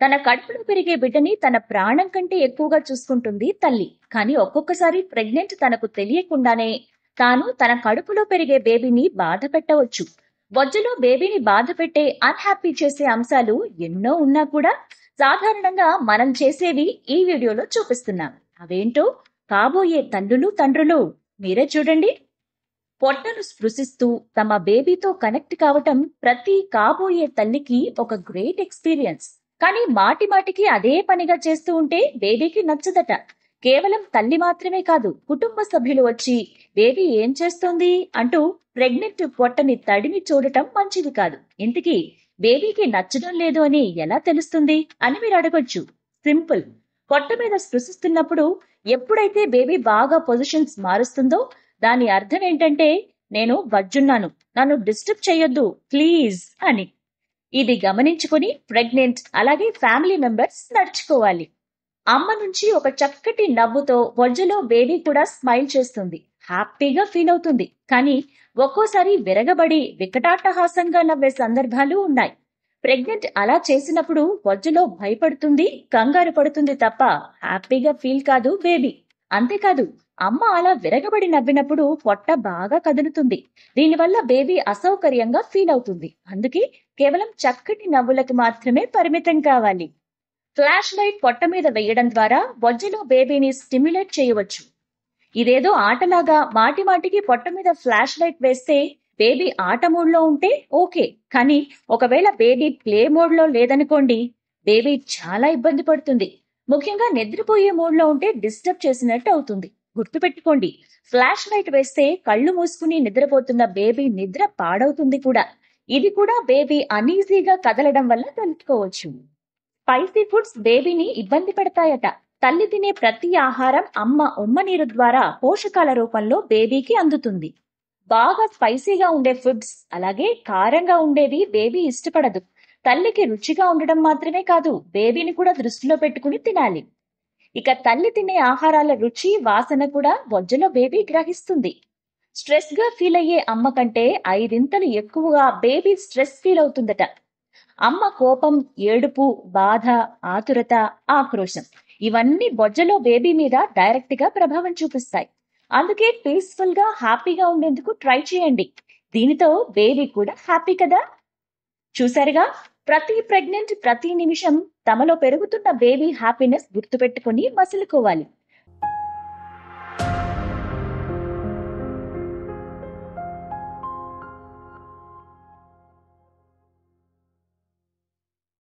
తన కడుపులో పెరిగే బిడ్డని తన ప్రాణం కంటే ఎక్కువగా చూసుకుంటుంది తల్లి కానీ ఒక్కొక్కసారి ప్రెగ్నెంట్ తనకు తెలియకుండానే తాను తన కడుపులో పెరిగే బేబీని బాధ పెట్టవచ్చు బొజ్జలో బేబీని బాధ పెట్టే అన్హ్యాపీ చేసే అంశాలు ఎన్నో ఉన్నా కూడా సాధారణంగా మనం చేసేవి ఈ వీడియోలో చూపిస్తున్నాం అవేంటో కాబోయే తల్లులు తండ్రులు మీరే చూడండి పొట్టను స్పృశిస్తూ తమ బేబీతో కనెక్ట్ కావటం ప్రతి కాబోయే తల్లికి ఒక గ్రేట్ ఎక్స్పీరియన్స్ కానీ మాటి మాటికి అదే పనిగా చేస్తూ ఉంటే బేబీకి నచ్చదట కేవలం తల్లి మాత్రమే కాదు కుటుంబ సభ్యులు వచ్చి బేబీ ఏం చేస్తోంది అంటూ ప్రెగ్నెంట్ పొట్టని తడిమి చూడటం మంచిది కాదు ఇంతకీ బేబీకి నచ్చడం లేదు అని ఎలా తెలుస్తుంది అని మీరు అడగొచ్చు సింపుల్ పొట్ట మీద స్పృశిస్తున్నప్పుడు ఎప్పుడైతే బేబీ బాగా పొజిషన్స్ మారుస్తుందో దాని అర్థం ఏంటంటే నేను బజ్జున్నాను నన్ను డిస్టర్బ్ చేయొద్దు ప్లీజ్ అని ఇది గమనించుకుని ప్రెగ్నెంట్ అలాగే ఫ్యామిలీ మెంబర్స్ నడుచుకోవాలి అమ్మ నుంచి ఒక చక్కటి నవ్వుతో బొజ్జలో బేబీ కూడా స్మైల్ చేస్తుంది హ్యాపీగా ఫీల్ అవుతుంది కానీ ఒక్కోసారి విరగబడి వికటాట్టహాసంగా నవ్వే సందర్భాలు ఉన్నాయి ప్రెగ్నెంట్ అలా చేసినప్పుడు బొజ్జలో భయపడుతుంది కంగారు పడుతుంది తప్ప హ్యాపీగా ఫీల్ కాదు బేబీ అంతేకాదు అమ్మ అలా విరగబడి నవ్వినప్పుడు పొట్ట బాగా కదులుతుంది దీనివల్ల బేబీ అసౌకర్యంగా ఫీల్ అవుతుంది అందుకే కేవలం చక్కటి నవ్వులకు మాత్రమే పరిమితం కావాలి ఫ్లాష్ లైట్ పొట్ట మీద వేయడం ద్వారా బొజ్జలో బేబీని స్టిమ్యులేట్ చేయవచ్చు ఇదేదో ఆటలాగా మాటి మాటికి పొట్ట మీద ఫ్లాష్ లైట్ వేస్తే బేబీ ఆట మోడ్లో ఉంటే ఓకే కానీ ఒకవేళ బేబీ ప్లే మోడ్లో లేదనుకోండి బేబీ చాలా ఇబ్బంది పడుతుంది ముఖ్యంగా నిద్రపోయే మోడ్లో ఉంటే డిస్టర్బ్ చేసినట్టు అవుతుంది గుర్తుపెట్టుకోండి ఫ్లాష్ లైట్ వేస్తే కళ్ళు మూసుకుని నిద్రపోతున్న బేబీ నిద్ర పాడవుతుంది కూడా ఇది కూడా బేబీ అనీజీగా కదలడం వల్ల తెలుసుకోవచ్చు స్పైసీ ఫుడ్స్ బేబీని ఇబ్బంది పెడతాయట తల్లి తినే ప్రతి ఆహారం అమ్మ ఉమ్మ నీరు ద్వారా పోషకాల రూపంలో బేబీకి అందుతుంది బాగా స్పైసీగా ఉండే ఫుడ్స్ అలాగే కారంగా ఉండేవి బేబీ ఇష్టపడదు తల్లికి రుచిగా ఉండడం మాత్రమే కాదు బేబీని కూడా దృష్టిలో పెట్టుకుని తినాలి ఇక తల్లి తినే ఆహారాల రుచి వాసన కూడా బొజ్జలో బేబీ గ్రహిస్తుంది స్ట్రెస్ గా ఫీల్ అయ్యే అమ్మ కంటే ఐదింతలు ఎక్కువగా బేబీ స్ట్రెస్ ఫీల్ అవుతుందట అమ్మ కోపం ఏడుపు బాధ ఆతురత ఆక్రోశం ఇవన్నీ బొజ్జలో బేబీ మీద డైరెక్ట్ గా ప్రభావం చూపిస్తాయి అందుకే పీస్ఫుల్ గా హ్యాపీగా ఉండేందుకు ట్రై చేయండి దీనితో బేబీ కూడా హ్యాపీ కదా చూసారుగా ప్రతి ప్రెగ్నెంట్ ప్రతి నిమిషం తమలో పెరుగుతున్న బేబీ హ్యాపీనెస్ గుర్తుపెట్టుకుని మసులుకోవాలి